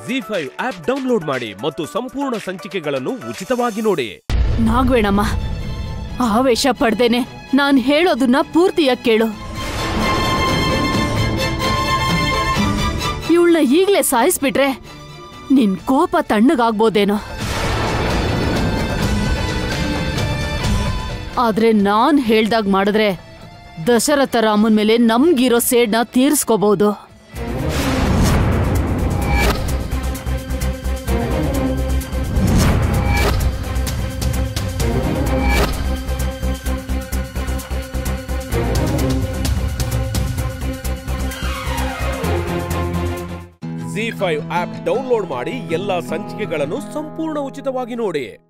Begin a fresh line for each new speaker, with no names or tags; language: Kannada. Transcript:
ಜಿ ಫೈವ್ ಆಪ್ ಡೌನ್ಲೋಡ್ ಮಾಡಿ ಮತ್ತು ಸಂಪೂರ್ಣ ಸಂಚಿಕೆಗಳನ್ನು ಉಚಿತವಾಗಿ ನೋಡಿ
ನಾಗವೇಣಮ್ಮ ಆವೇಶ ಪಡ್ದೇನೆ ನಾನ್ ಹೇಳೋದನ್ನ ಪೂರ್ತಿಯಾಗಿ ಕೇಳು ಇವಳನ್ನ ಈಗ್ಲೇ ಸಾಯಿಸ್ಬಿಟ್ರೆ ನಿನ್ ಕೋಪ ತಣ್ಣಗಾಗ್ಬೋದೇನೋ ಆದ್ರೆ ನಾನ್ ಹೇಳ್ದಾಗ ಮಾಡಿದ್ರೆ ದಶರಥ ರಾಮನ್ ಮೇಲೆ ನಮ್ಗಿರೋ ಸೇಡ್ನ ತೀರ್ಸ್ಕೋಬಹುದು
ಜಿ ಫೈವ್ ಆಪ್ ಡೌನ್ಲೋಡ್ ಮಾಡಿ ಎಲ್ಲಾ ಸಂಚಿಕೆಗಳನ್ನು ಸಂಪೂರ್ಣ ಉಚಿತವಾಗಿ ನೋಡಿ